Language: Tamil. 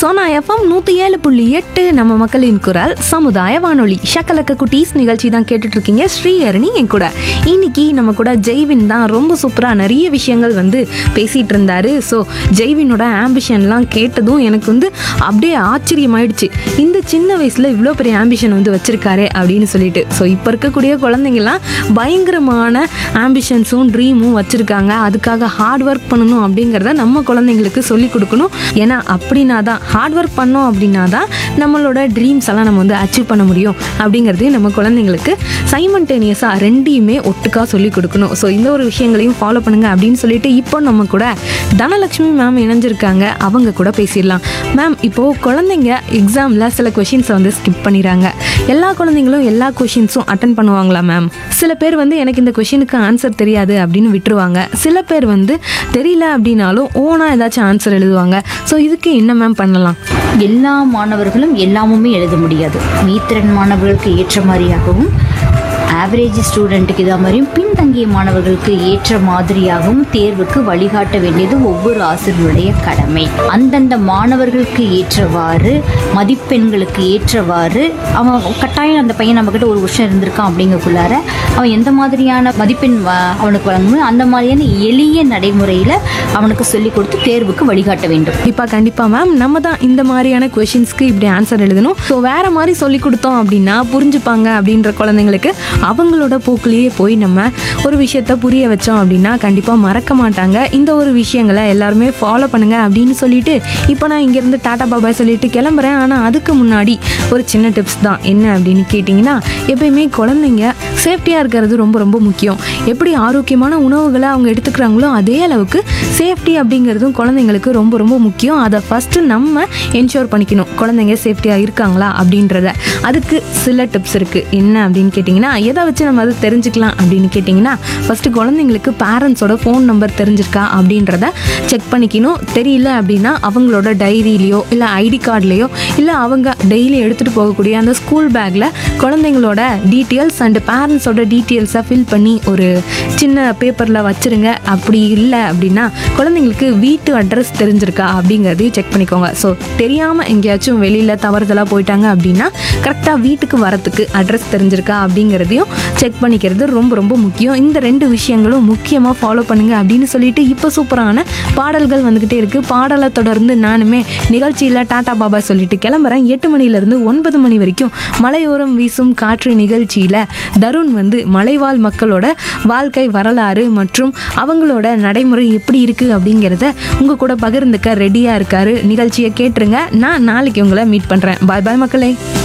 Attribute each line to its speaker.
Speaker 1: சோனா எஃப்எம் நூற்றி ஏழு புள்ளி எட்டு நம்ம மக்களின் குரல் சமுதாய வானொலி ஷக்கலக்க குட்டீஸ் நிகழ்ச்சி தான் கேட்டுட்டு இருக்கீங்க ஸ்ரீஹரணி என் கூட இன்னைக்கு நம்ம கூட ஜெய்வின் தான் ரொம்ப சூப்பராக நிறைய விஷயங்கள் வந்து பேசிட்டு இருந்தாரு ஸோ ஜெய்வினோட ஆம்பிஷன்லாம் கேட்டதும் எனக்கு வந்து அப்படியே ஆச்சரியமாயிடுச்சு இந்த சின்ன வயசில் இவ்வளோ பெரிய ஆம்பிஷன் வந்து வச்சிருக்காரு அப்படின்னு சொல்லிட்டு ஸோ இப்போ இருக்கக்கூடிய குழந்தைங்கலாம் பயங்கரமான ஆம்பிஷன்ஸும் ட்ரீமும் வச்சுருக்காங்க அதுக்காக ஹார்ட் ஒர்க் பண்ணணும் அப்படிங்கிறத நம்ம குழந்தைங்களுக்கு சொல்லி கொடுக்கணும் ஏன்னா அப்படின்னா தான் ஹார்ட் ஒர்க் பண்ணோம் அப்படின்னா தான் நம்மளோட ட்ரீம்ஸ் எல்லாம் நம்ம வந்து அச்சீவ் பண்ண முடியும் அப்படிங்கிறதையும் நம்ம குழந்தைங்களுக்கு சைமன்டேனியஸாக ரெண்டையுமே ஒட்டுக்கா சொல்லி கொடுக்கணும் ஸோ இந்த ஒரு விஷயங்களையும் ஃபாலோ பண்ணுங்க அப்படின்னு சொல்லிட்டு இப்போ நம்ம கூட தனலட்சுமி மேம் இணைஞ்சிருக்காங்க அவங்க கூட பேசிடலாம் மேம் இப்போது குழந்தைங்க எக்ஸாமில் சில கொஷின்ஸை வந்து ஸ்கிப் பண்ணிடுறாங்க எல்லா குழந்தைங்களும் எல்லா கொஷின்ஸும் அட்டன் பண்ணுவாங்களா மேம் சில பேர் வந்து எனக்கு இந்த கொஷினுக்கு ஆன்சர் தெரியாது அப்படின்னு விட்டுருவாங்க சில பேர் வந்து தெரியல அப்படின்னாலும் ஓனாக ஏதாச்சும் ஆன்சர் எழுதுவாங்க ஸோ இதுக்கு என்ன மேம் பண்ணலாம்
Speaker 2: எல்லா மாணவர்களும் எல்லாமுமே எழுத முடியாது மீத்திறன் மாணவர்களுக்கு ஏற்ற மாதிரியாகவும் ஆவரேஜ் ஸ்டூடெண்ட்டுக்கு இதா மாதிரியும் பின்தங்கிய மாணவர்களுக்கு ஏற்ற மாதிரியாகவும் தேர்வுக்கு வழிகாட்ட வேண்டியது ஒவ்வொரு ஆசிரியருடைய கடமை அந்தந்த மாணவர்களுக்கு ஏற்றவாறு மதிப்பெண்களுக்கு ஏற்றவாறு அவன் கட்டாயம் அந்த பையன் நம்மக்கிட்ட ஒரு வருஷம் இருந்திருக்கான் அப்படிங்கக்குள்ளார அவன் எந்த மாதிரியான மதிப்பெண் வ- அவனுக்கு வழங்கணும் அந்த மாதிரியான எளிய நடைமுறையில் அவனுக்கு சொல்லிக் கொடுத்து தேர்வுக்கு வழிகாட்ட வேண்டும்
Speaker 1: கண்டிப்பாக கண்டிப்பாக மேம் நம்ம தான் இந்த மாதிரியான கொஷின்ஸ்க்கு இப்படி ஆன்சர் எழுதணும் ஸோ வேற மாதிரி சொல்லி கொடுத்தோம் அப்படின்னா புரிஞ்சுப்பாங்க அப்படின்ற குழந்தைங்களுக்கு அவங்களோட போக்குலேயே போய் நம்ம ஒரு விஷயத்த புரிய வச்சோம் அப்படின்னா கண்டிப்பாக மறக்க மாட்டாங்க இந்த ஒரு விஷயங்களை எல்லாருமே ஃபாலோ பண்ணுங்க அப்படின்னு சொல்லிட்டு இப்போ நான் இங்கேருந்து டாடா பாபாய் சொல்லிட்டு கிளம்புறேன் ஆனால் அதுக்கு முன்னாடி ஒரு சின்ன டிப்ஸ் தான் என்ன அப்படின்னு கேட்டிங்கன்னா எப்பயுமே குழந்தைங்க சேஃப்டியாக இருக்கிறது ரொம்ப ரொம்ப முக்கியம் எப்படி ஆரோக்கியமான உணவுகளை அவங்க எடுத்துக்கிறாங்களோ அதே அளவுக்கு சேஃப்டி அப்படிங்கிறதும் குழந்தைங்களுக்கு ரொம்ப ரொம்ப முக்கியம் அதை ஃபஸ்ட்டு நம்ம என்ஷோர் பண்ணிக்கணும் குழந்தைங்க சேஃப்டியாக இருக்காங்களா அப்படின்றத அதுக்கு சில டிப்ஸ் இருக்குது என்ன அப்படின்னு கேட்டிங்கன்னா எதை வச்சு நம்ம அதை தெரிஞ்சுக்கலாம் அப்படின்னு கேட்டிங்கன்னா ஃபஸ்ட்டு குழந்தைங்களுக்கு பேரண்ட்ஸோட ஃபோன் நம்பர் தெரிஞ்சிருக்கா அப்படின்றத செக் பண்ணிக்கணும் தெரியல அப்படின்னா அவங்களோட டைரியிலையோ இல்லை ஐடி கார்டுலேயோ இல்லை அவங்க டெய்லி எடுத்துகிட்டு போகக்கூடிய அந்த ஸ்கூல் பேக்கில் குழந்தைங்களோட டீட்டெயில்ஸ் அண்ட் பேரண்ட்ஸோட டீட்டெயில்ஸை ஃபில் பண்ணி ஒரு சின்ன பேப்பரில் வச்சுருங்க அப்படி இல்லை அப்படின்னா குழந்தைங்களுக்கு வீட்டு அட்ரஸ் தெரிஞ்சிருக்கா அப்படிங்கிறதையும் செக் பண்ணிக்கோங்க ஸோ தெரியாமல் எங்கேயாச்சும் வெளியில் தவறுதலாக போயிட்டாங்க அப்படின்னா கரெக்டாக வீட்டுக்கு வரத்துக்கு அட்ரஸ் தெரிஞ்சிருக்கா அப்படிங்கிறதையும் செக் பண்ணிக்கிறது ரொம்ப ரொம்ப முக்கியம் இந்த ரெண்டு விஷயங்களும் முக்கியமாக ஃபாலோ பண்ணுங்க அப்படின்னு சொல்லிட்டு இப்போ சூப்பரான பாடல்கள் வந்துக்கிட்டே இருக்குது பாடலை தொடர்ந்து நானுமே நிகழ்ச்சியில் டாடா பாபா சொல்லிட்டு கிளம்புறேன் எட்டு மணிலேருந்து ஒன்பது மணி வரைக்கும் மலையோரம் வீசும் காற்று நிகழ்ச்சியில் தருண் வந்து மலைவாழ் மக்களோட வாழ்க்கை வரலாறு மற்றும் அவங்களோட நடைமுறை எப்படி இருக்குது அப்படிங்கிறத உங்கள் கூட பகிர்ந்துக்க ரெடியாக இருக்காரு நிகழ்ச்சியை கேட்டுருங்க நான் நாளைக்கு உங்களை மீட் பண்ணுறேன் பாய் பாய் மக்களே